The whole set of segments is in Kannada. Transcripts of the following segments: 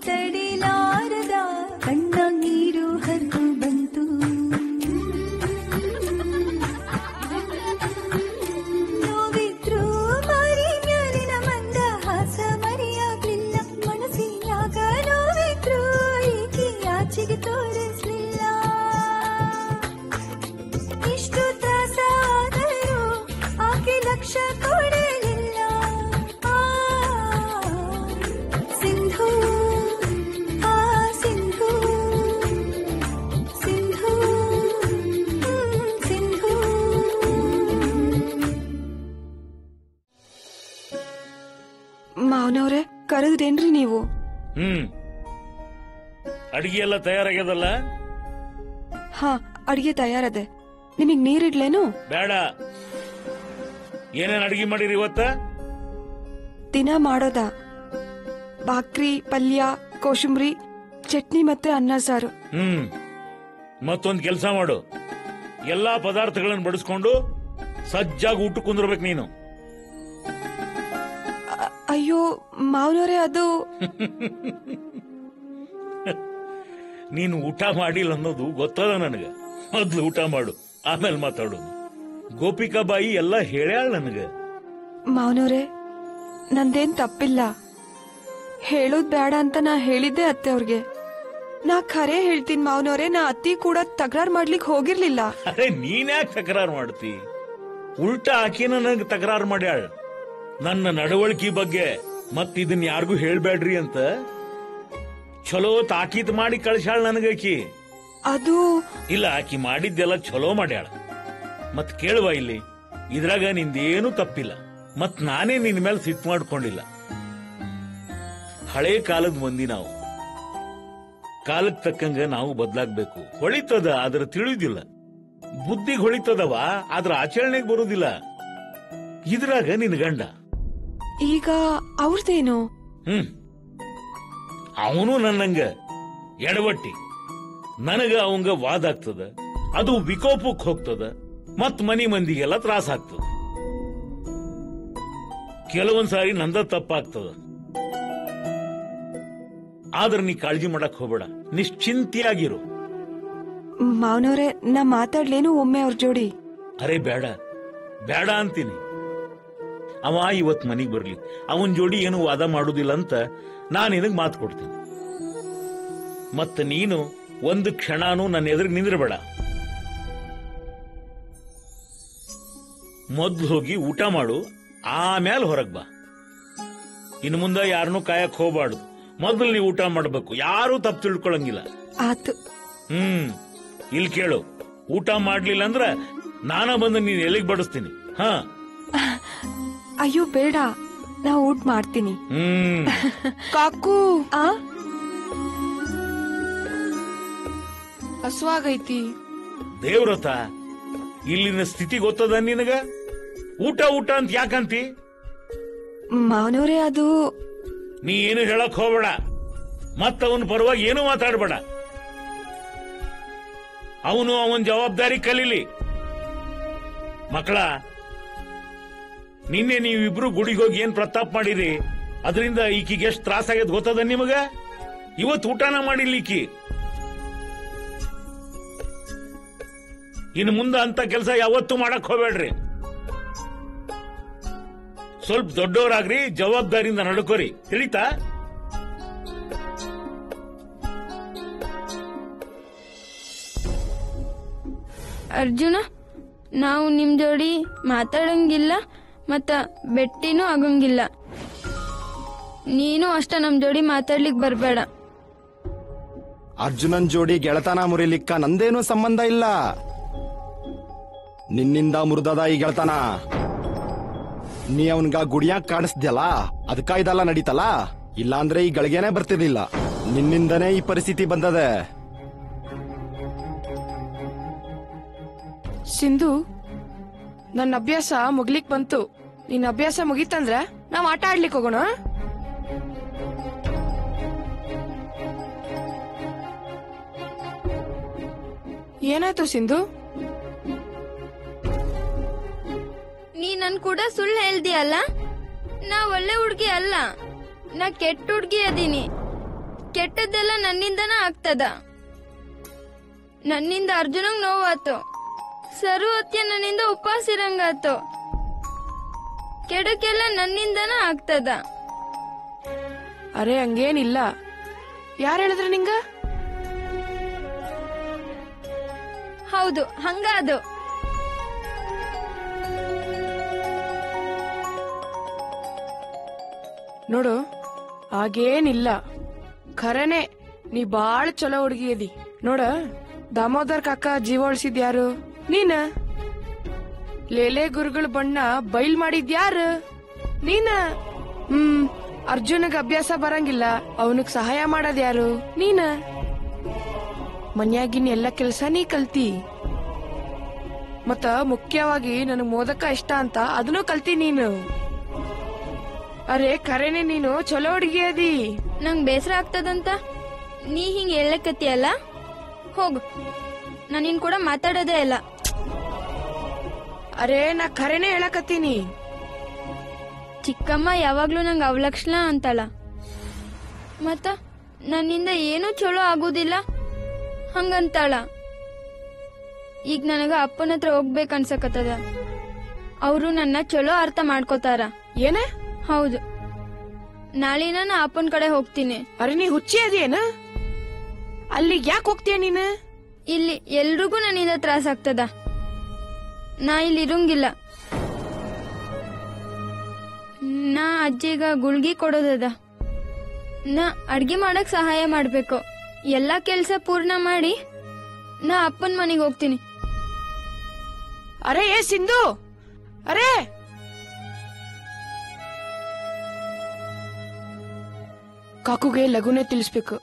ತಡಿಲಾರದ ಕಣ್ಣ ನೀರು ಹರಿದು ಬಂತು ನೋವಿದ್ರು ಮಾರಿ ಮ್ಯಾಲಿನ ಮಂದ ಹಾಸ ಮರೆಯಾಗ್ಲಿಲ್ಲ ಮನಸ್ಸಿನ್ಯಾಗ ನೋವಿದ್ರು ಈಕೆ ಆಚೆಗೆ ತೋರಿಸ್ಲಿಲ್ಲ ಇಷ್ಟು ತ್ರಾಸಾದರೂ ಆಕೆ ಲಕ್ಷ ಕೊಡಲಿಲ್ಲ ಆ, ಸಿಂಧು ಆ ಸಿಂಧು ಸಿಂಧು ಹ್ಮ್, ಸಿಂಧು ಮಾವನವ್ರೆ ಕರೆದ್ರೇನ್ರಿ ನೀವು ಹ್ಮ್ ಅಡಿಗೆ ಎಲ್ಲ ತಯಾರಾಗ್ಯದಲ್ಲ ಹಾ ಅಡಿಗೆ ತಯಾರದೆ ನಿಮಗ್ ನೀರಿಡ್ಲೇನು ಬೇಡ ಏನೇನ್ ಅಡಿಗೆ ಮಾಡಿರಿ ಇವತ್ತ ದಿನ ಮಾಡೋದ ಬಾಕ್ರಿ ಪಲ್ಯ ಕೋಶಂಬರಿ ಚಟ್ನಿ ಮತ್ತೆ ಅನ್ನ ಸಾರು ಹ್ಮ್ ಮತ್ತೊಂದ್ ಕೆಲಸ ಮಾಡು ಎಲ್ಲಾ ಪದಾರ್ಥಗಳನ್ನು ಬಡಿಸ್ಕೊಂಡು ಸಜ್ಜಾಗಿ ಊಟ ಕುಂದ್ರಬೇಕು ನೀನು ಅ- ಅಯ್ಯೋ ಮಾವನವ್ರೆ ಅದು ನೀನು ಊಟ ಮಾಡಿಲ್ಲ ಅನ್ನೋದು ಗೊತ್ತದ ನನಗ ಮೊದ್ಲು ಊಟ ಮಾಡು ಆಮೇಲೆ ಮಾತಾಡೋದು ಗೋಪಿಕಾ ಬಾಯಿ ಎಲ್ಲ ಹೇಳ್ಯಾಳ ನನಗ ಮಾವನವ್ರೆ ನಂದೇನ್ ತಪ್ಪಿಲ್ಲ ಹೇಳೋದ್ ಬೇಡ ಅಂತ ನಾ ಹೇಳಿದ್ದೆ ಅತ್ತೆ ಅವ್ರಿಗೆ ನಾ ಖರೆ ಹೇಳ್ತೀನಿ ಮಾವನವ್ರೆ ನಾ ಅತ್ತಿ ಕೂಡ ತಕರಾರ್ ಮಾಡ್ಲಿಕ್ ಹೋಗಿರ್ಲಿಲ್ಲ ಅರೆ ನೀನ್ಯಾಕೆ ತಕರಾರು ಮಾಡ್ತಿ ಉಲ್ಟಾ ಆಕಿನ ನನಗೆ ತಕರಾರು ಮಾಡ್ಯಾಳ ನನ್ನ ನಡವಳಿಕೆ ಬಗ್ಗೆ ಮತ್ ಇದನ್ ಯಾರಿಗೂ ಹೇಳ್ಬೇಡ್ರಿ ಅಂತ ಚಲೋ ತಾಕೀತ್ ಮಾಡಿ ಕಳ್ಸ್ಯಾಳ ನನಗಾಕಿ ಅದು ಇಲ್ಲ ಆಕಿ ಮಾಡಿದ್ದೆಲ್ಲ ಚಲೋ ಮಾಡ್ಯಾಳ ಮತ್ ಕೇಳುವ ಇಲ್ಲಿ ಇದ್ರಾಗ ನಿಂದೇನು ತಪ್ಪಿಲ್ಲ ಮತ್ ನಾನೇ ನಿನ್ ಮೇಲೆ ಸಿಟ್ ಮಾಡ್ಕೊಂಡಿಲ್ಲ ಹಳೆ ಕಾಲದ ಮಂದಿ ನಾವು ಕಾಲಕ್ಕೆ ತಕ್ಕಂಗ ನಾವು ಬದಲಾಗ್ಬೇಕು ಹೊಳಿತದ ಆದ್ರ ತಿಳಿಯುದಿಲ್ಲ ಬುದ್ಧಿಗೆ ಹೊಳಿತದವ ಆದ್ರ ಆಚರಣೆಗೆ ಬರುದಿಲ್ಲ ಇದ್ರಾಗ ನಿನ್ ಗಂಡ ಈಗ ಅವ್ರದೇನು ಹ್ಮ್ ಅವನು ನನ್ನಂಗ ಎಡವಟ್ಟಿ ನನಗ ಅವಂಗ ವಾದ ಆಗ್ತದ ಅದು ವಿಕೋಪಕ್ಕೆ ಹೋಗ್ತದ ಮತ್ ಮನಿ ಮಂದಿಗೆಲ್ಲ ತ್ರಾಸ ಆಗ್ತದ ಕೆಲವೊಂದ್ ಸಾರಿ ನಂದ ತಪ್ಪಾಗ್ತದ ಆದ್ರ ನೀ ಕಾಳಜಿ ಮಾಡಕ್ ಹೋಗ್ಬೇಡ ನಿಶ್ಚಿಂತಿಯಾಗಿರು ಮಾವನವ್ರೆ ನಾ ಮಾತಾಡ್ಲೇನು ಒಮ್ಮೆ ಅವ್ರ ಜೋಡಿ ಅರೆ ಬೇಡ ಬೇಡ ಅಂತೀನಿ ಅವ ಇವತ್ ಮನಿಗ್ ಬರ್ಲಿ ಅವನ್ ಜೋಡಿ ಏನು ವಾದ ಮಾಡುದಿಲ್ಲ ಅಂತ ನಾನು ನಿನಗ್ ಮಾತು ಕೊಡ್ತೀನಿ ಮತ್ತ ನೀನು ಒಂದು ಕ್ಷಣನೂ ನನ್ನ ಎದುರಿಗೆ ನಿಂದ್ರಬೇಡ ಮೊದ್ಲು ಹೋಗಿ ಊಟ ಮಾಡು ಆಮೇಲೆ ಹೊರಗ್ ಬಾ ಇನ್ನು ಮುಂದೆ ಯಾರನ್ನೂ ಕಾಯಕ್ ಹೋಗ್ಬಾರ್ದು ಮೊದಲು ನೀವು ಊಟ ಮಾಡ್ಬೇಕು ಯಾರೂ ತಪ್ಪು ತಿಳ್ಕೊಳಂಗಿಲ್ಲ ಆತು ಹ್ಮ್ ಇಲ್ಲಿ ಕೇಳು ಊಟ ಮಾಡ್ಲಿಲ್ಲ ಅಂದ್ರ ನಾನ ಬಂದು ನೀನ್ ಎಲ್ಲಿಗೆ ಬಡಿಸ್ತೀನಿ ಹಾ ಅಯ್ಯೋ ಬೇಡ ನಾ ಊಟ ಮಾಡ್ತೀನಿ ಹ್ಮ್ ಕಾಕು ಆ ಹಸುವಾಗೈತಿ ದೇವ್ರತ ಇಲ್ಲಿನ ಸ್ಥಿತಿ ಗೊತ್ತದ ನಿನಗ ಊಟ ಊಟ ಅಂತ ಯಾಕಂತಿ ಮಾವನವ್ರೆ ಅದು ನೀ ಏನು ಹೇಳಕ್ ಹೋಗ್ಬೇಡ ಮತ್ತ ಅವನ ಪರವಾಗಿ ಏನು ಮಾತಾಡಬೇಡ ಅವನು ಅವನ್ ಜವಾಬ್ದಾರಿ ಕಲೀಲಿ ಮಕ್ಕಳ ನಿನ್ನೆ ನೀವಿಬ್ರು ಗುಡಿಗೆ ಹೋಗಿ ಏನ್ ಪ್ರತಾಪ್ ಮಾಡಿರಿ ಅದರಿಂದ ಈಕಿಗೆ ಎಷ್ಟು ತ್ರಾಸ ಆಗ್ಯದ ಗೊತ್ತದ ನಿಮಗ ಇವತ್ತು ಊಟನ ಮಾಡಿಲ್ಲ ಈಕಿ ಇನ್ನು ಮುಂದೆ ಅಂತ ಕೆಲಸ ಯಾವತ್ತೂ ಮಾಡಕ್ ಹೋಗ್ಬೇಡ್ರಿ ಸ್ವಲ್ಪ ದೊಡ್ಡವರಾಗ್ರಿ ಜವಾಬ್ದಾರಿಯಿಂದ ನಡ್ಕೋರಿ ತಿಳಿತಾ ಅರ್ಜುನ ನಾವು ನಿಮ್ ಜೋಡಿ ಮಾತಾಡಂಗಿಲ್ಲ ಮತ್ತ ಬೆಟ್ಟಿನೂ ಆಗಂಗಿಲ್ಲ ನೀನು ಅಷ್ಟ ನಮ್ ಜೋಡಿ ಮಾತಾಡ್ಲಿಕ್ ಬರ್ಬೇಡ ಅರ್ಜುನನ್ ಜೋಡಿ ಗೆಳತನ ಮುರಿಲಿಕ್ಕ ನಂದೇನು ಸಂಬಂಧ ಇಲ್ಲ ನಿನ್ನಿಂದ ಮುರಿದದ ಈ ಗೆಳತನ ನೀ ಅವನ್ಗ ಗುಡಿಯಾಗ ಕಾಣಿಸ್ದ್ಯಲ್ಲ ಅದಕ್ಕ ಇದೆಲ್ಲ ನಡೀತಲ್ಲ ಇಲ್ಲಾಂದ್ರೆ ಈ ಗಳಿಗೆನೆ ಬರ್ತಿರ್ಲಿಲ್ಲ ನಿನ್ನಿಂದನೇ ಈ ಪರಿಸ್ಥಿತಿ ಬಂದದೆ ಸಿಂಧು ನನ್ನ ಅಭ್ಯಾಸ ಮುಗ್ಲಿಕ್ ಬಂತು ನಿನ್ನ ಅಭ್ಯಾಸ ಮುಗೀತಂದ್ರ ನಾವ್ ಆಟ ಆಡ್ಲಿಕ್ ಹೋಗೋಣ ಏನಾಯ್ತು ಸಿಂಧು ನೀ ನನ್ ಕೂಡ ಸುಳ್ಳು ಹೇಳ್ದಿಯಲ್ಲ ನಾ ಒಳ್ಳೆ ಹುಡ್ಗಿ ಅಲ್ಲ ನಾ ಕೆಟ್ಟ ಹುಡ್ಗಿ ಅದೀನಿ ಕೆಟ್ಟ ಕೆಟ್ಟದ್ದೆಲ್ಲ ನನ್ನಿಂದನ ಆಗ್ತದ ನನ್ನಿಂದ ಅರ್ಜುನಂಗ್ ನೋವಾತು ಸರು ಹೊತ್ಯ ನನ್ನಿಂದ ಉಪವಾಸ ಇರಂಗಾತು ಕೆಡಕೆಲ್ಲ ನನ್ನಿಂದನ ಆಗ್ತದ ಅರೆ ಹಂಗೇನಿಲ್ಲ ಯಾರು ಹೇಳಿದ್ರ ನಿಂಗ ಹೌದು ಹಂಗ ಅದು ನೋಡು ಹಾಗೇನಿಲ್ಲ ಖರೇನೆ ನೀ ಬಾಳ ಚಲೋ ಹುಡುಗಿ ಅದಿ ನೋಡ ದಾಮೋದರ್ ಕಾಕ ಜೀವ ಉಳ್ಸಿದ್ ಯಾರು ನೀನ ಲೇಲೆ ಗುರುಗಳ ಬಣ್ಣ ಬೈಲ್ ಮಾಡಿದ್ ಯಾರು ನೀನ ಹ್ಮ್ ಅರ್ಜುನಗ್ ಅಭ್ಯಾಸ ಬರಂಗಿಲ್ಲ ಅವನಿಗ್ ಸಹಾಯ ಮಾಡೋದ್ ಯಾರು ನೀನ ಮನ್ಯಾಗಿನ ಎಲ್ಲ ಕೆಲ್ಸ ನೀ ಕಲ್ತಿ ಮತ್ತ ಮುಖ್ಯವಾಗಿ ನನಗ್ ಮೋದಕ ಇಷ್ಟ ಅಂತ ಅದನ್ನು ಕಲ್ತಿ ನೀನು ಅರೆ ಖರೇನೆ ನೀನು ಚಲೋ ಹುಡುಗಿ ಅದಿ ನಂಗ್ ಬೇಸರ ಆಗ್ತದಂತ ನೀ ಹಿಂಗ್ ಹೇಳಕತ್ತಿಯಲ್ಲ ಹೋಗು ನಾನು ನಿನ್ ಕೂಡ ಮಾತಾಡೋದೇ ಇಲ್ಲ ಅರೆ ನಾ ಖರೇನೆ ಹೇಳಕತ್ತೀನಿ ಚಿಕ್ಕಮ್ಮ ಯಾವಾಗ್ಲೂ ನಂಗೆ ಅವಲಕ್ಷಣ ಅಂತಳ ಮತ್ತ ನನ್ನಿಂದ ಏನೂ ಚಲೋ ಆಗುದಿಲ್ಲ ಹಂಗಂತಾಳ ಈಗ ನನಗ ಅಪ್ಪನ ಹತ್ರ ಹೋಗ್ಬೇಕು ಅನ್ಸಕತ್ತದ ಅವರು ನನ್ನ ಚಲೋ ಅರ್ಥ ಮಾಡ್ಕೋತಾರ ಏನ ಹೌದು ನಾಳಿನ ನಾ ಅಪ್ಪನ ಕಡೆ ಹೋಗ್ತೀನಿ ಅರೆ ನೀ ಹುಚ್ಚಿ ಅದೇನ ಅಲ್ಲಿಗೆ ಯಾಕೆ ಹೋಗ್ತೀಯ ನೀನು ಇಲ್ಲಿ ಎಲ್ರಿಗೂ ನನ್ನಿಂದ ತ್ರಾಸ ಆಗ್ತದ ನಾ ಇಲ್ಲಿ ಇರಂಗಿಲ್ಲ ನಾ ಅಜ್ಜಿಗ ಗುಳ್ಗಿ ಕೊಡೋದದ ನಾ ಅಡ್ಗೆ ಮಾಡಕ್ ಸಹಾಯ ಮಾಡ್ಬೇಕು ಎಲ್ಲಾ ಕೆಲ್ಸ ಪೂರ್ಣ ಮಾಡಿ ನಾ ಅಪ್ಪನ ಮನೆಗೆ ಹೋಗ್ತೀನಿ ಅರೆ ಏ ಸಿಂಧು ಅರೆ ಕಾಕುಗೆ ಲಘುನೆ ತಿಳಿಸ್ಬೇಕು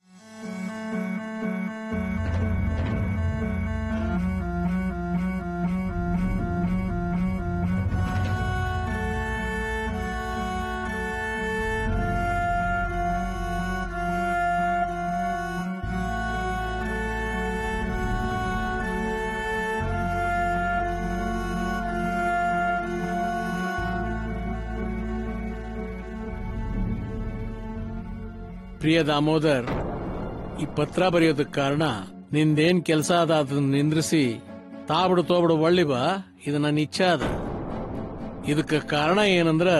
ಪ್ರಿಯ ದಾಮೋದರ್ ಈ ಪತ್ರ ಬರೆಯೋದಕ್ ಕಾರಣ ನಿಂದೇನ್ ಕೆಲಸ ಅದ ಅದನ್ನ ನಿಂದ್ರಿಸಿ ತಾಬಿಡು ತೋಬಿಡು ಒಳ್ಳಿ ಬಾ ಇದು ನನ್ನ ಇಚ್ಛೆ ಅದ ಇದಕ್ಕೆ ಕಾರಣ ಏನಂದ್ರ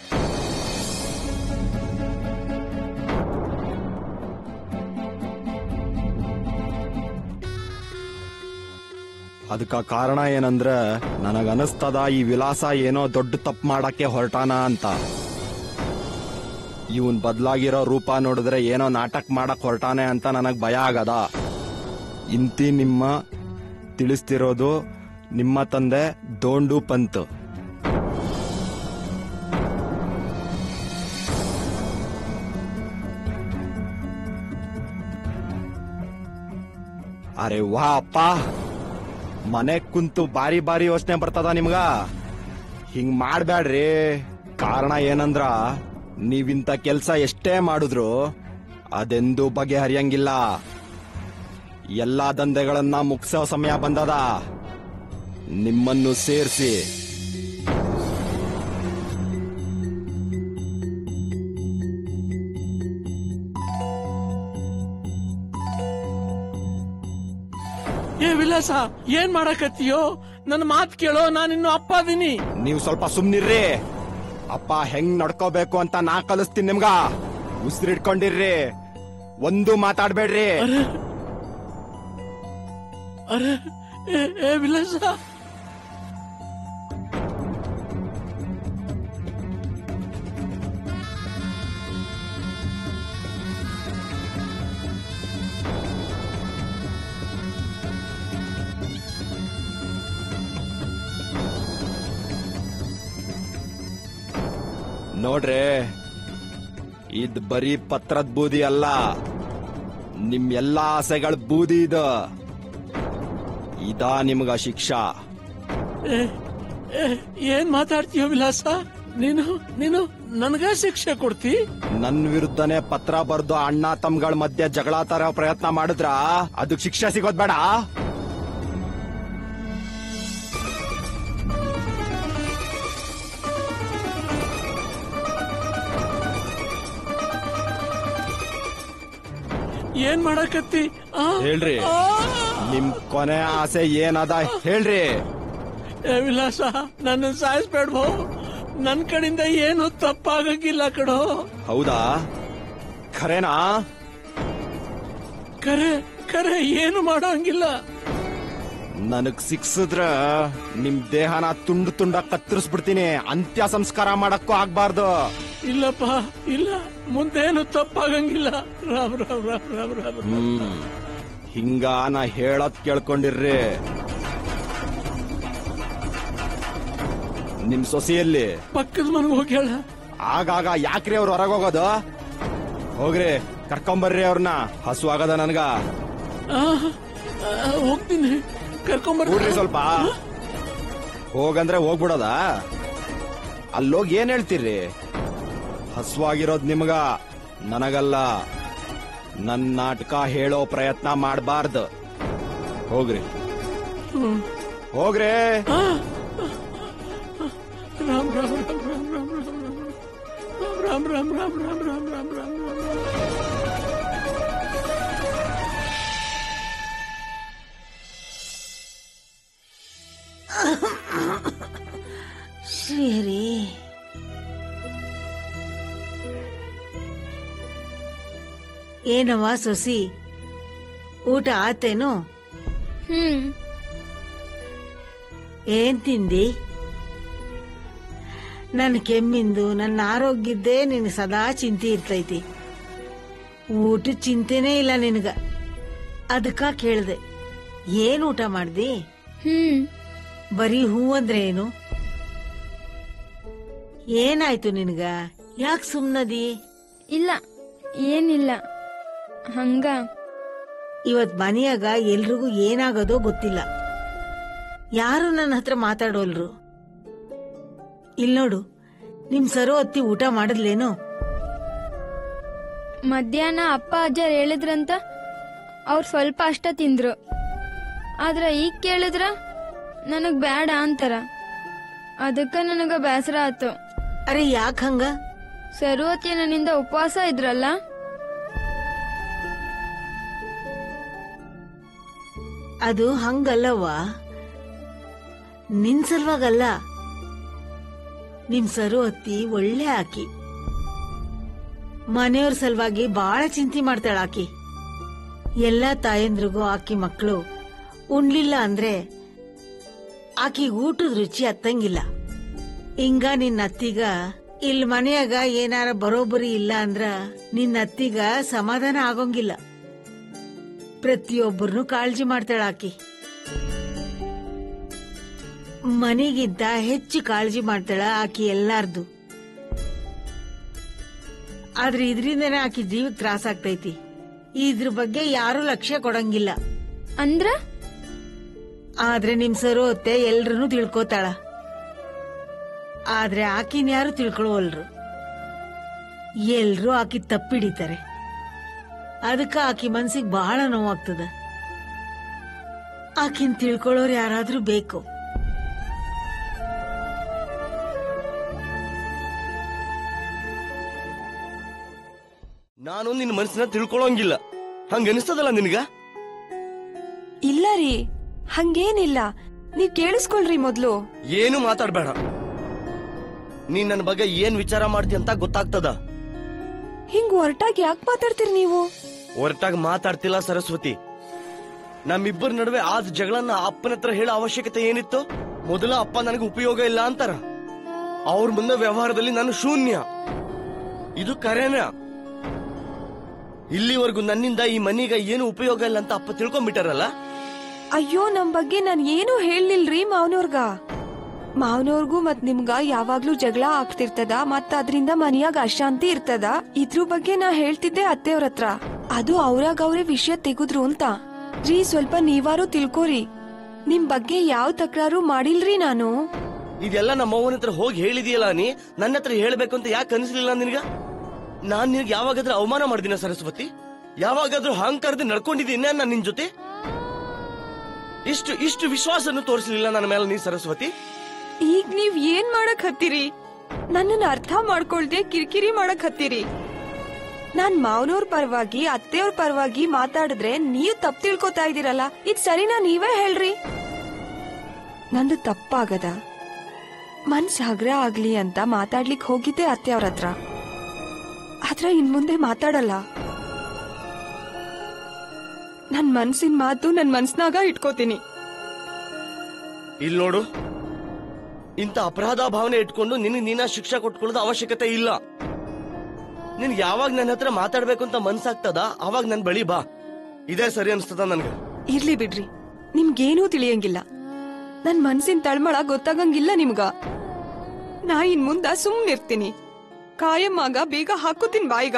ಅದಕ್ಕ ಕಾರಣ ಏನಂದ್ರ ನನಗ ಅನಸ್ತದ ಈ ವಿಲಾಸ ಏನೋ ದೊಡ್ಡ ತಪ್ಪು ಮಾಡಕ್ಕೆ ಹೊರಟಾನ ಅಂತ ಇವನ್ ಬದ್ಲಾಗಿರೋ ರೂಪ ನೋಡಿದ್ರೆ ಏನೋ ನಾಟಕ ಮಾಡಕ್ ಹೊರಟಾನೆ ಅಂತ ನನಗ್ ಭಯ ಆಗದ ಇಂತಿ ನಿಮ್ಮ ತಿಳಿಸ್ತಿರೋದು ನಿಮ್ಮ ತಂದೆ ದೋಂಡು ಪಂತ್ ಅರೆ ವಾ ಅಪ್ಪ ಮನೆ ಕುಂತು ಬಾರಿ ಬಾರಿ ಯೋಚನೆ ಬರ್ತದ ನಿಮ್ಗ ಹಿಂಗ್ ಮಾಡ್ಬ್ಯಾಡ್ರಿ ಕಾರಣ ಏನಂದ್ರ ನೀವಿಂತ ಕೆಲ್ಸ ಎಷ್ಟೇ ಮಾಡಿದ್ರು ಅದೆಂದೂ ಬಗೆಹರಿಯಂಗಿಲ್ಲ ಎಲ್ಲಾ ದಂಧೆಗಳನ್ನ ಮುಗಿಸೋ ಸಮಯ ಬಂದದ ನಿಮ್ಮನ್ನು ಸೇರಿಸಿ ಏ ವಿಲಾಸ ಏನ್ ಮಾಡಕತ್ತೀಯೋ ನನ್ನ ಮಾತ್ ಕೇಳೋ ನಾನಿನ್ನು ಅಪ್ಪ ಅದೀನಿ ನೀವು ಸ್ವಲ್ಪ ಸುಮ್ನಿರ್ರಿ ಅಪ್ಪ ಹೆಂಗ್ ನಡ್ಕೋಬೇಕು ಅಂತ ನಾ ಕಲಿಸ್ತೀನಿ ನಿಮ್ಗ ಉಸಿರಿಡ್ಕೊಂಡಿರ್ರಿ ಒಂದು ಮಾತಾಡ್ಬೇಡ್ರಿ ಅರೆ ಅರೆ ಏ, ಏ ವಿಲಾಸ ನೋಡ್ರಿ ಇದ್ ಬರೀ ಪತ್ರದ ಬೂದಿ ಅಲ್ಲ ನಿಮ್ ಎಲ್ಲಾ ಆಸೆಗಳ ಬೂದಿ ಇದು ಇದಾ ನಿಮ್ಗ ಶಿಕ್ಷಾ ಏ, ಏ, ಏನ್ ಮಾತಾಡ್ತೀಯೋ ವಿಲಾಸ ನೀನು ನೀನು ನನ್ಗ ಶಿಕ್ಷೆ ಕೊಡ್ತಿ ನನ್ ವಿರುದ್ಧನೇ ಪತ್ರ ಬರ್ದು ಅಣ್ಣ ತಮ್ಗಳ ಮಧ್ಯೆ ಜಗಳ ತರ ಪ್ರಯತ್ನ ಮಾಡಿದ್ರ ಅದಕ್ ಶಿಕ್ಷೆ ಸಿಗೋದ್ ಬೇಡ ಏನ್ ಮಾಡಕತ್ತಿ ಆ? ಹೇಳ್ರಿ ಆ! ನಿಮ್ ಕೊನೆ ಆಸೆ ಏನದ ಹೇಳ್ರಿ ಏ ವಿಲಾಸ ನನ್ನ ಸಾಯಿಸ್ಬೇಡ್ಬೋ ನನ್ ಕಡೆಯಿಂದ ಏನು ತಪ್ಪಾಗಂಗಿಲ್ಲ ಕಡೋ ಹೌದಾ ಖರೇನಾ ಕರೆ ಕರೆ ಏನು ಮಾಡೋಂಗಿಲ್ಲ ನನಗ್ ಸಿಕ್ಸಿದ್ರ ನಿಮ್ ದೇಹನ ತುಂಡು ತುಂಡ ಕತ್ತರಿಸ್ಬಿಡ್ತೀನಿ ಅಂತ್ಯ ಸಂಸ್ಕಾರ ಮಾಡಕ್ಕೂ ಆಗ್ಬಾರ್ದು ಇಲ್ಲಪ್ಪ ಇಲ್ಲ ಮುಂದೇನು ತಪ್ಪಾಗಂಗಿಲ್ಲ ರಾಮ್ ರಾಮ್ ರಾಮ್ ರಾಮ್ ರಾಮ್ ರಾಮ್. ಹ್ಮ್ ಹಿಂಗ ನಾ ಹೇಳೋದ್ ಕೇಳ್ಕೊಂಡಿರ್ರಿ ನಿಮ್ ಸೊಸೆಯಲ್ಲಿ ಪಕ್ಕದ ಮನೆಗೆ ಹೋಗಿ ಹೇಳ ಆಗಾಗ ಯಾಕ್ರಿ ಅವ್ರು ಹೊರಗೆ ಹೋಗೋದು ಹೋಗ್ರಿ ಕರ್ಕೊಂಬರ್ರಿ ಅವ್ರನ್ನ ಹಸು ಆಗದ ನನ್ಗ ಆ, ಆ, ಹೋಗ್ತೀನಿ ಕರ್ಕೊಂಬರ್ ಕೂಡ್ರಿ ಸ್ವಲ್ಪ ಹೋಗಂದ್ರೆ ಹೋಗ್ಬಿಡೋದ ಅಲ್ಲೋಗಿ ಏನ್ ಹೇಳ್ತೀರಿ ಹಸುವಾಗಿರೋದ್ ನಿಮ್ಗ ನನಗಲ್ಲ ನನ್ ನಾಟಕ ಹೇಳೋ ಪ್ರಯತ್ನ ಮಾಡಬಾರ್ದು ಹೋಗ್ರಿ ಹೋಗ್ರಿ ರಾಮ್ ರಾಮ್ ರಾಮ್ ರಾಮ್ ರಾಮ್ ರಾಮ್ ರಾಮ್ ರಾಮ್ ರಾಮ್ ರಾಮ್ ರಾಮ್ ರಾಮ್ ರಾಮ್ ರಾಮ್ ಶ್ರೀಹರಿ ಏನವ್ವ ಸೊಸಿ ಊಟ ಆತೇನು ಹ್ಮ್ ಏನ್ ತಿಂದಿ ನನ್ನ ಕೆಮ್ಮಿಂದು ನನ್ನ ಆರೋಗ್ಯದ್ದೇ ನಿನಗೆ ಸದಾ ಚಿಂತೆ ಇರ್ತೈತಿ ಊಟ ಚಿಂತೆನೇ ಇಲ್ಲ ನಿನಗ ಅದಕ್ಕ ಕೇಳ್ದೆ ಏನ್ ಊಟ ಮಾಡ್ದಿ ಹ್ಮ್ ಬರೀ ಹೂ ಅಂದ್ರೆ ಏನು ಏನಾಯ್ತು ನಿನಗ ಯಾಕೆ ಸುಮ್ನದಿ ಇಲ್ಲ ಏನಿಲ್ಲ ಹಂಗ ಇವತ್ ಮನೆಯಾಗ ಎಲ್ರಿಗೂ ಏನಾಗೋದೋ ಗೊತ್ತಿಲ್ಲ ಯಾರು ನನ್ನ ಹತ್ರ ಮಾತಾಡೋಲ್ರು ಇಲ್ ನೋಡು ನಿಮ್ ಸರು ಅತ್ತಿ ಊಟ ಮಾಡಿದ್ಲೇನು ಮಧ್ಯಾಹ್ನ ಅಪ್ಪ ಅಜ್ಜರ್ ಹೇಳಿದ್ರಂತ ಅವ್ರು ಸ್ವಲ್ಪ ಅಷ್ಟ ತಿಂದ್ರು ಆದ್ರ ಈಗ ಕೇಳಿದ್ರ ನನಗ್ ಬ್ಯಾಡ ಅಂತಾರ ಅದಕ್ಕ ನನಗ ಬೇಸರ ಆತು ಅರೆ ಯಾಕ ಹಂಗ ಸರುವತಿ ನನ್ನಿಂದ ಉಪವಾಸ ಇದ್ರಲ್ಲ ಅದು ಹಂಗಲ್ಲವ್ವ ನಿನ್ ಸಲುವಾಗಲ್ಲ ನಿಮ್ ಸರು ಅತ್ತಿ ಒಳ್ಳೆ ಆಕಿ ಮನೆಯವ್ರ ಸಲುವಾಗಿ ಬಾಳ ಚಿಂತೆ ಮಾಡ್ತಾಳ ಆಕಿ ಎಲ್ಲಾ ತಾಯಂದ್ರಿಗೂ ಆಕಿ ಮಕ್ಕಳು ಉಣ್ಲಿಲ್ಲ ಅಂದ್ರೆ ಆಕಿ ಊಟದ ರುಚಿ ಹತ್ತಂಗಿಲ್ಲ ಹಿಂಗ ನಿನ್ನ ಅತ್ತಿಗ ಇಲ್ ಮನೆಯಾಗ ಏನಾರ ಬರೋಬ್ಬರಿ ಇಲ್ಲ ಅಂದ್ರ ನಿನ್ನ ಅತ್ತಿಗ ಸಮಾಧಾನ ಆಗೋಂಗಿಲ್ಲ ಪ್ರತಿಯೊಬ್ಬರನ್ನು ಕಾಳಜಿ ಮಾಡ್ತಾಳ ಆಕಿ ಮನೆಗಿಂತ ಹೆಚ್ಚು ಕಾಳಜಿ ಮಾಡ್ತಾಳ ಆಕಿ ಎಲ್ಲಾರ್ದು ಆದ್ರೆ ಇದರಿಂದನೇ ಆಕಿ ಜೀವಕ್ಕೆ ತ್ರಾಸ ಆಗ್ತೈತಿ ಇದ್ರ ಬಗ್ಗೆ ಯಾರು ಲಕ್ಷ್ಯ ಕೊಡಂಗಿಲ್ಲ ಅಂದ್ರ ಆದ್ರೆ ನಿಮ್ ಸರು ಅತ್ತೆ ಎಲ್ರನ್ನೂ ತಿಳ್ಕೋತಾಳ ಆದ್ರೆ ಆಕಿನ ಯಾರು ತಿಳ್ಕೊಳವಲ್ರು ಎಲ್ರೂ ಆಕಿ ತಪ್ಪಿಡಿತಾರೆ ಅದಕ್ಕ ಆಕಿ ಮನ್ಸಿಗೆ ಬಹಳ ನೋವಾಗ್ತದ ಆಕಿನ್ ತಿಳ್ಕೊಳ್ಳೋರು ಯಾರಾದ್ರೂ ಬೇಕು ನಾನು ನಿನ್ನ ಮನಸ್ಸನ್ನ ತಿಳ್ಕೊಳಂಗಿಲ್ಲ ಹಂಗ ಅನಿಸ್ತದಲ್ಲ ನಿನಗ ಇಲ್ಲ ರೀ ಹಂಗೇನಿಲ್ಲ ನೀವ್ ಕೇಳಿಸ್ಕೊಳ್ರಿ ಮೊದ್ಲು ಏನು ಮಾತಾಡ್ಬೇಡ ನೀನ್ ನನ್ನ ಬಗ್ಗೆ ಏನ್ ವಿಚಾರ ಮಾಡ್ತಿ ಅಂತ ಗೊತ್ತಾಗ್ತದ ಹಿಂಗ್ ಹೊರಟಾಗಿ ಯಾಕೆ ಮಾತಾಡ್ತೀರಿ ನೀವು ಹೊರಟಾಗ ಮಾತಾಡ್ತಿಲ್ಲ ಸರಸ್ವತಿ ನಮ್ಮಿಬ್ಬರ ನಡುವೆ ಆದ ಜಗಳನ್ನ ಅಪ್ಪನ ಹತ್ರ ಹೇಳೋ ಅವಶ್ಯಕತೆ ಏನಿತ್ತು ಮೊದಲ ಅಪ್ಪ ನನಗೆ ಉಪಯೋಗ ಇಲ್ಲ ಅಂತಾರ ಅವ್ರ ಮುಂದೆ ವ್ಯವಹಾರದಲ್ಲಿ ನಾನು ಶೂನ್ಯ ಇದು ಕರೆನ ಇಲ್ಲಿವರೆಗೂ ನನ್ನಿಂದ ಈ ಮನಿಗ ಏನು ಉಪಯೋಗ ಇಲ್ಲ ಅಂತ ಅಪ್ಪ ತಿಳ್ಕೊಂಡ್ಬಿಟ್ಟಾರಲ್ಲ ಅಯ್ಯೋ ನಮ್ ಬಗ್ಗೆ ನಾನ್ ಏನೂ ಹೇಳಿಲ್ರಿ ಮಾವನವ್ರಗ ಮಾವನವ್ರಿಗೂ ಮತ್ ನಿಮ್ಗ ಯಾವಾಗ್ಲೂ ಜಗಳ ಆಗ್ತಿರ್ತದ ಮತ್ ಅದ್ರಿಂದ ಮನೆಯಾಗ ಅಶಾಂತಿ ಇರ್ತದ ಇದ್ರ ಬಗ್ಗೆ ನಾ ಹೇಳ್ತಿದ್ದೆ ಅತ್ತೆಯವ್ರ ಹತ್ರ ಅದು ಅವ್ರಾಗ ಅವ್ರೇ ವಿಷಯ ತೆಗುದ್ರು ಅಂತ ರೀ ಸ್ವಲ್ಪ ನೀವಾರು ತಿಳ್ಕೋರಿ ನಿಮ್ ಬಗ್ಗೆ ಯಾವ ತಕರಾರು ಮಾಡಿಲ್ರಿ ನಾನು ಇದೆಲ್ಲ ನಮ್ಮ ಅವ್ವನ ಹತ್ರ ಹೋಗಿ ಹೇಳಿದೀಯಲ್ಲ ನೀ ನನ್ನ ಹತ್ರ ಹೇಳ್ಬೇಕು ಅಂತ ಯಾಕೆ ಅನಿಸ್ಲಿಲ್ಲ ನಿನಗ ನಾನ್ ನಿನಗೆ ಯಾವಾಗಾದ್ರೂ ಅವಮಾನ ಮಾಡ್ದಿನ ಸರಸ್ವತಿ ಯಾವಾಗಾದ್ರೂ ಅಹಂಕಾರದಿಂದ ನಡ್ಕೊಂಡಿದ್ದೀನಿ ನಾನು ನಿನ್ ಜೊತೆ ಇಷ್ಟು ಇಷ್ಟು ವಿಶ್ವಾಸನು ತೋರಿಸಲಿಲ್ಲ ನನ್ನ ಮೇಲೆ ನೀ ಸರಸ್ವತಿ ಈಗ ನೀವ್ ಏನ್ ಮಾಡಕ್ ಹತ್ತೀರಿ ನನ್ನನ್ನ ಅರ್ಥ ಮಾಡ್ಕೊಳ್ದೆ ಕಿರಿಕಿರಿ ಮಾಡಕ್ ಹತ್ತೀರಿ ನಾನ್ ಮಾವನವ್ರ ಪರವಾಗಿ ಅತ್ತೆಯವ್ರ ಪರವಾಗಿ ಮಾತಾಡಿದ್ರೆ ನೀವು ತಪ್ಪು ತಿಳ್ಕೊತಾ ಇದೀರಲ್ಲ ಇದ್ ಸರಿನಾ ನೀವೇ ಹೇಳ್ರಿ ನಂದು ತಪ್ಪಾಗದ ಮನ್ಸ್ ಹಗ್ರ ಆಗ್ಲಿ ಅಂತ ಮಾತಾಡ್ಲಿಕ್ ಹೋಗಿದ್ದೆ ಅತ್ತೆಯವ್ರ ಹತ್ರ ಆದ್ರ ಇನ್ ಮುಂದೆ ಮಾತಾಡಲ್ಲ ನನ್ ಮನ್ಸಿನ ಮಾತು ನನ್ ಮನ್ಸ್ನಾಗ ಇಟ್ಕೋತೀನಿ ಇಲ್ಲಿ ನೋಡು ಇಂಥ ಅಪರಾಧ ಭಾವನೆ ಇಟ್ಕೊಂಡು ನಿನಗೆ ನೀನ ಶಿಕ್ಷೆ ಕೊಟ್ಕೊಳ್ಳೋದು ಅವಶ್ಯಕತೆ ಇಲ್ಲ ನಿನ್ ಯಾವಾಗ ನನ್ನ ಹತ್ರ ಮಾತಾಡ್ಬೇಕು ಅಂತ ಮನ್ಸಾಗ್ತದ ಅವಾಗ ನನ್ ಬಳಿ ಬಾ ಇದೇ ಸರಿ ಅನ್ಸ್ತದ ನನ್ಗೆ ಇರ್ಲಿ ಬಿಡ್ರಿ ನಿಮ್ಗೇನೂ ತಿಳಿಯಂಗಿಲ್ಲ ನನ್ ಮನ್ಸಿನ ತಳ್ಮಳ ಗೊತ್ತಾಗಂಗಿಲ್ಲ ನಿಮ್ಗ ನಾ ಇನ್ ಮುಂದ ಸುಮ್ನಿರ್ತೀನಿ ಕಾಯಮ್ಮಾಗ ಬೇಗ ಹಾಕೋತೀನಿ ಬಾಯಿಗ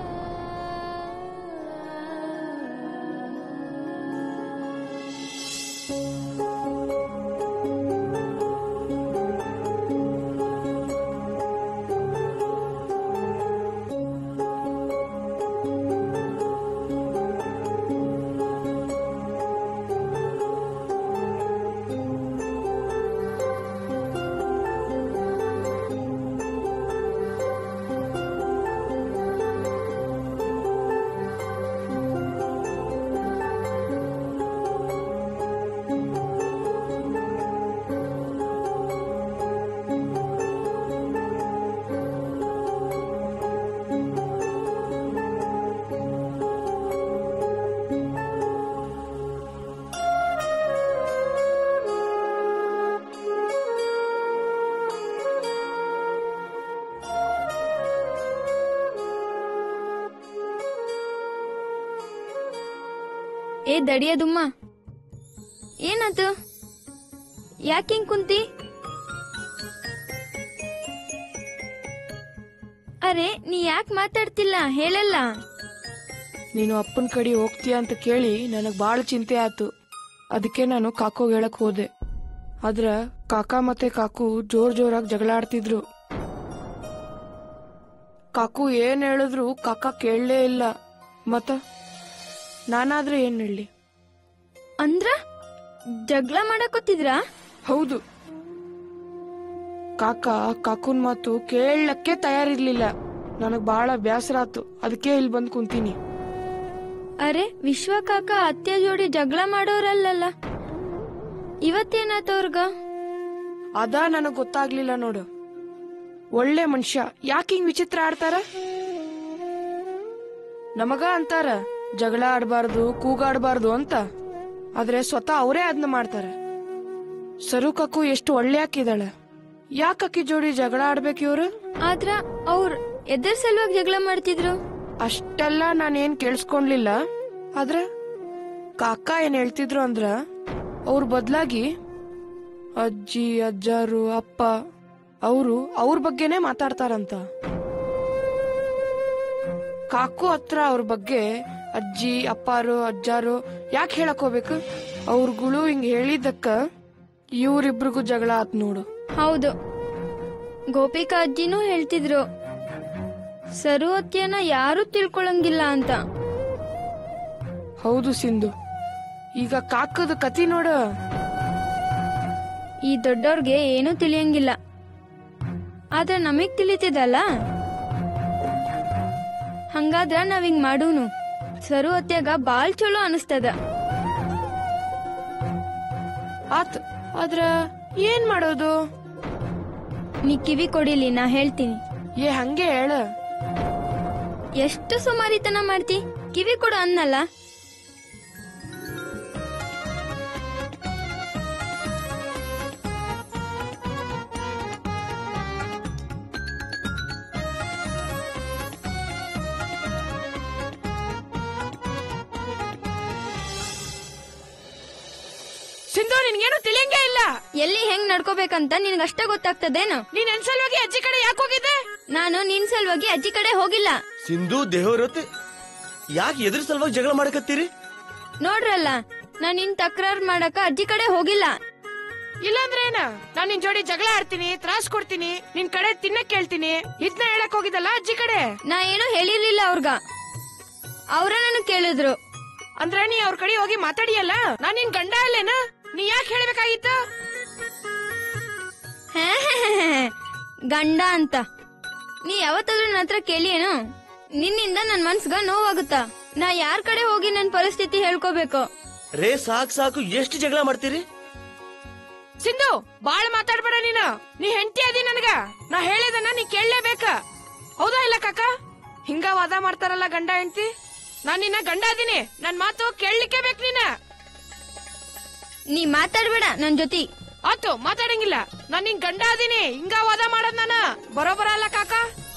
ಏ ದಡಿಯದುಮ್ಮ ಏನಾತು ಯಾಕೆ ಹಿಂಗ್ ಕುಂತಿ ಅರೆ ನೀ ಯಾಕೆ ಮಾತಾಡ್ತಿಲ್ಲ ಹೇಳಲ್ಲ ನೀನು ಅಪ್ಪನ ಕಡೆ ಹೋಗ್ತೀಯ ಅಂತ ಕೇಳಿ ನನಗ್ ಬಾಳ ಚಿಂತೆ ಆತು ಅದಕ್ಕೆ ನಾನು ಕಾಕೋಗ್ ಹೇಳಕ್ ಹೋದೆ ಆದ್ರ ಕಾಕ ಮತ್ತೆ ಕಾಕು ಜೋರ್ ಜೋರಾಗಿ ಜಗಳ ಆಡ್ತಿದ್ರು ಕಾಕು ಏನ್ ಹೇಳಿದ್ರು ಕಾಕ ಕೇಳಲೇ ಇಲ್ಲ ಮತ್ತ ನಾನಾದ್ರೆ ಏನ್ ಹೇಳಿ ಅಂದ್ರ ಜಗಳ ಮಾಡಕೋತಿದ್ರಾ ಹೌದು ಕಾಕ ಕಾಕುನ್ ಮಾತು ಕೇಳಕ್ಕೆ ತಯಾರಿರ್ಲಿಲ್ಲ ನನಗ್ ಬಾಳ ಬ್ಯಾಸರ ಆತು ಅದಕ್ಕೆ ಇಲ್ಲಿ ಬಂದ್ ಕುಂತೀನಿ ಅರೆ ವಿಶ್ವ ಕಾಕ ಅತ್ಯ ಜೋಡಿ ಜಗಳ ಮಾಡೋರಲ್ಲಲ್ಲ ಇವತ್ತೇನಾತ ಅವ್ರಗ ಅದ ನನಗ್ ಗೊತ್ತಾಗ್ಲಿಲ್ಲ ನೋಡು ಒಳ್ಳೆ ಮನುಷ್ಯ ಯಾಕೆ ಹಿಂಗ್ ವಿಚಿತ್ರ ಆಡ್ತಾರ ನಮಗ ಅಂತಾರ ಜಗಳ ಆಡ್ಬಾರ್ದು ಕೂಗಾಡ್ಬಾರ್ದು ಅಂತ ಆದ್ರೆ ಸ್ವತಃ ಅವರೇ ಅದನ್ನ ಮಾಡ್ತಾರ ಸರು ಕಾಕು ಎಷ್ಟು ಒಳ್ಳೆ ಹಾಕಿದಾಳೆ ಯಾಕೆ ಅಕ್ಕಿ ಜೋಡಿ ಜಗಳ ಆಡ್ಬೇಕು ಇವ್ರು ಆದ್ರ ಅವ್ರ ಎದರ್ ಸಲುವಾಗಿ ಜಗಳ ಮಾಡ್ತಿದ್ರು ಅಷ್ಟೆಲ್ಲ ನಾನೇನ್ ಕೇಳಿಸ್ಕೊಂಡ್ಲಿಲ್ಲ ಆದ್ರ ಕಾಕ ಏನ್ ಹೇಳ್ತಿದ್ರು ಅಂದ್ರ ಅವ್ರ ಬದ್ಲಾಗಿ ಅಜ್ಜಿ ಅಜ್ಜಾರು ಅಪ್ಪ ಅವರು ಅವ್ರ ಬಗ್ಗೆನೇ ಮಾತಾಡ್ತಾರಂತ ಕಾಕು ಹತ್ರ ಅವ್ರ ಬಗ್ಗೆ ಅಜ್ಜಿ ಅಪ್ಪಾರು ಅಜ್ಜಾರು ಯಾಕೆ ಹೇಳಕ್ ಹೋಗ್ಬೇಕು ಅವ್ರಗಳು ಹಿಂಗ್ ಹೇಳಿದ್ದಕ್ಕ ಇವ್ರಿಬ್ರಿಗೂ ಜಗಳ ಆತ್ ನೋಡು ಹೌದು ಗೋಪಿಕಾ ಅಜ್ಜಿನೂ ಹೇಳ್ತಿದ್ರು ಸರು ಅತ್ಯನ ಯಾರು ತಿಳ್ಕೊಳಂಗಿಲ್ಲ ಅಂತ ಹೌದು ಸಿಂಧು ಈಗ ಕಾಕದ ಕತಿ ನೋಡು ಈ ದೊಡ್ಡವ್ರಿಗೆ ಏನೂ ತಿಳಿಯಂಗಿಲ್ಲ ಆದ್ರೆ ನಮಗ್ ತಿಳಿತಿದಲ್ಲ ಹಂಗಾದ್ರ ನಾವ್ ಹಿಂಗ್ ಮಾಡೂನು ಸರು ಅತ್ಯಾಗ ಬಾಳ್ ಚಲೋ ಅನಿಸ್ತದ ಆತ್ ಆದ್ರ ಏನ್ ಮಾಡೋದು ನೀ ಕಿವಿ ಕೊಡಿಲಿ ನಾ ಹೇಳ್ತೀನಿ ಏ ಹಂಗೆ ಹೇಳ ಎಷ್ಟು ಸುಮಾರಿತನ ಮಾಡ್ತಿ ಕಿವಿ ಕೊಡು ಅನ್ನಲ್ಲ ಸಿಂಧು ನಿನ್ಗೇನು ತಿಳಿಯಂಗೇ ಇಲ್ಲ ಎಲ್ಲಿ ಹೆಂಗ್ ನಡ್ಕೋಬೇಕಂತ ನಿನ್ಗಷ್ಟೇ ಗೊತ್ತಾಗ್ತದೇನು ನೀನ್ ನನ್ ಸಲುವಾಗಿ ಅಜ್ಜಿ ಕಡೆ ಯಾಕೆ ಹೋಗಿದ್ದೆ ನಾನು ನಿನ್ ಸಲುವಾಗಿ ಅಜ್ಜಿ ಕಡೆ ಹೋಗಿಲ್ಲ ಸಿಂಧು ದೇವರತ್ತೆ ಯಾಕೆ ಎದುರು ಸಲುವಾಗಿ ಜಗಳ ಮಾಡಕತ್ತೀರಿ ನೋಡ್ರಲ್ಲ ನಾನ್ ನಿನ್ ತಕರಾರ್ ಮಾಡಕ ಅಜ್ಜಿ ಕಡೆ ಹೋಗಿಲ್ಲ ಇಲ್ಲಾಂದ್ರೆ ಏನ ನಾನ್ ನಿನ್ ಜೋಡಿ ಜಗಳ ಆಡ್ತೀನಿ ತ್ರಾಸ್ ಕೊಡ್ತೀನಿ ನಿನ್ ಕಡೆ ತಿನ್ನಕ್ ಕೇಳ್ತೀನಿ ಇದ್ನ ಹೇಳಕ್ ಹೋಗಿದ್ದಲ್ಲ ಅಜ್ಜಿ ಕಡೆ ನಾ ಏನೂ ಹೇಳಿರ್ಲಿಲ್ಲ ಅವ್ರಗ ಅವ್ರ ನನಗ್ ಕೇಳಿದ್ರು ಅಂದ್ರೆ ನೀ ಅವ್ರ ಕಡೆ ಹೋಗಿ ಮಾತಾಡಿಯಲ್ಲ ನಾನ್ ನಿನ್ ಗಂಡ ಅಲ್ಲೇನ ನೀ ಯಾಕೆ ಹೇಳ್ಬೇಕಾಗಿತ್ತು ಗಂಡ ಅಂತ ನೀ ಯಾವತ್ತಾದ್ರೂ ನನ್ನ ಹತ್ರ ಕೇಳಿ ಏನು ನಿನ್ನಿಂದ ನನ್ ಮನ್ಸ್ಗ ನೋವಾಗುತ್ತಾ ನಾ ಯಾರ್ ಕಡೆ ಹೋಗಿ ನನ್ ಪರಿಸ್ಥಿತಿ ಹೇಳ್ಕೋಬೇಕು ರೇ ಸಾಕ್ ಸಾಕು ಎಷ್ಟು ಜಗಳ ಮಾಡ್ತೀರಿ ಸಿಂಧು ಬಾಳ ಮಾತಾಡ್ಬೇಡ ನೀನು ನೀ ಹೆಂಡತಿ ಅದಿ ನನಗ ನಾ ಹೇಳಿದನ್ನ ನೀ ಕೇಳಲೇಬೇಕ ಹೌದಾ ಇಲ್ಲ ಕಾಕ ಹಿಂಗ ವಾದ ಮಾಡ್ತಾರಲ್ಲ ಗಂಡ ಹೆಂಡತಿ ನಾನ್ ನಿನ್ನ ಗಂಡ ಅದೀನಿ ನನ್ ಮಾತು ಕೇಳಲಿಕ್ಕೆ ಬೇಕು ನೀನ ನೀ ಮಾತಾಡ್ಬೇಡ ನನ್ ಜೊತೆ ಆತು ಮಾತಾಡಂಗಿಲ್ಲ ನಾನ್ ನಿನ್ ಗಂಡ ಅದೀನಿ ಹಿಂಗ ವಾದ ಮಾಡೋದ್ ನಾನ ಬರೋಬರ ಅಲ್ಲ ಕಾಕ